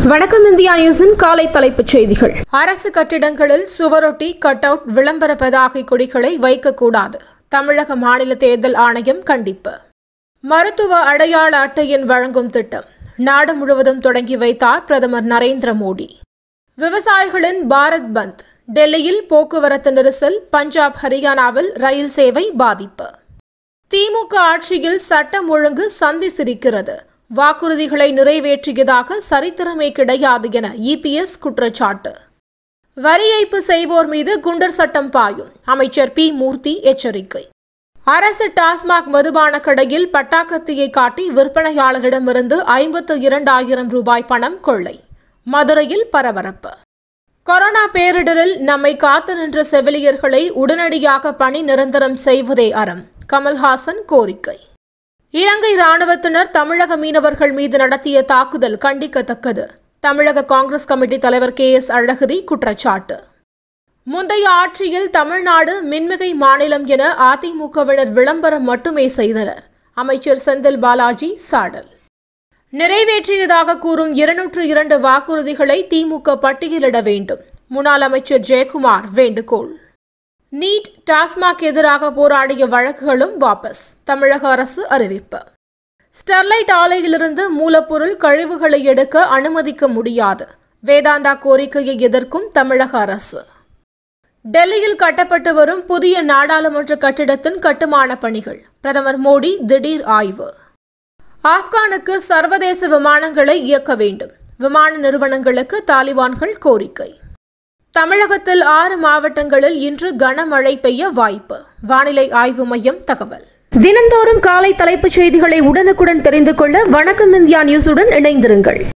வணக்கம் இந்தியா நியூஸின் காலை தலைப்புச் செய்திகள் அரசு கட்டிடங்களில் சுவரொட்டி கட் அவுட் விளம்பர பதாகை கொடிகளை வைக்கக்கூடாது தமிழக மாநில தேர்தல் ஆணையம் கண்டிப்பு மருத்துவ அடையாள அட்டையின் வழங்கும் திட்டம் நாடு முழுவதும் தொடங்கி வைத்தார் பிரதமர் நரேந்திர மோடி விவசாயிகளின் பாரத் பந்த் டெல்லியில் போக்குவரத்து நெரிசல் பஞ்சாப் ஹரியானாவில் ரயில் சேவை பாதிப்பு திமுக ஆட்சியில் சட்டம் ஒழுங்கு சந்தி சிரிக்கிறது வாக்குறுதிகளை நிறைவேற்றியதாக சரித்திரமே கிடையாது என இபிஎஸ் குற்றச்சாட்டு வரி ஏய்ப்பு செய்வோர் மீது குண்டர் சட்டம் பாயும் அமைச்சர் பி மூர்த்தி எச்சரிக்கை அரசு டாஸ்மாக் மதுபான கடையில் பட்டாக்கத்தியை காட்டி விற்பனையாளரிடமிருந்து ஐம்பத்து இரண்டாயிரம் ரூபாய் பணம் கொள்ளை மதுரையில் பரபரப்பு கொரோனா பேரிடரில் நம்மை காத்து நின்ற செவிலியர்களை உடனடியாக பணி நிரந்தரம் செய்வதே அறம் கமல்ஹாசன் கோரிக்கை இலங்கை ராணுவத்தினர் தமிழக மீனவர்கள் மீது நடத்திய தாக்குதல் கண்டிக்கத்தக்கது தமிழக காங்கிரஸ் கமிட்டி தலைவர் கே எஸ் அழகிரி குற்றச்சாட்டு முந்தைய ஆட்சியில் தமிழ்நாடு மின்மிகை மாநிலம் என அதிமுகவினர் விளம்பரம் மட்டுமே செய்தனர் அமைச்சர் செந்தில் பாலாஜி சாடல் நிறைவேற்றியதாக கூறும் இருநூற்று இரண்டு வாக்குறுதிகளை திமுக பட்டியலிட வேண்டும் முன்னாள் அமைச்சர் ஜெயக்குமார் வேண்டுகோள் நீட் டாஸ்மாக் எதிராக போராடிய வழக்குகளும் வாபஸ் தமிழக அரசு அறிவிப்பு ஸ்டெர்லைட் ஆலையிலிருந்து மூலப்பொருள் கழிவுகளை எடுக்க அனுமதிக்க முடியாது வேதாந்தா கோரிக்கையை எதிர்க்கும் தமிழக அரசு டெல்லியில் கட்டப்பட்டு வரும் புதிய நாடாளுமன்ற கட்டிடத்தின் கட்டுமான பணிகள் பிரதமர் மோடி திடீர் ஆய்வு ஆப்கானுக்கு சர்வதேச விமானங்களை இயக்க வேண்டும் விமான நிறுவனங்களுக்கு தாலிபான்கள் கோரிக்கை தமிழகத்தில் ஆறு மாவட்டங்களில் இன்று கனமழை பெய்ய வாய்ப்பு வானிலை ஆய்வு மையம் தகவல் தினந்தோறும் காலை தலைப்புச் செய்திகளை உடனுக்குடன் தெரிந்து கொள்ள வணக்கம் இந்தியா நியூஸுடன் இணைந்திருங்கள்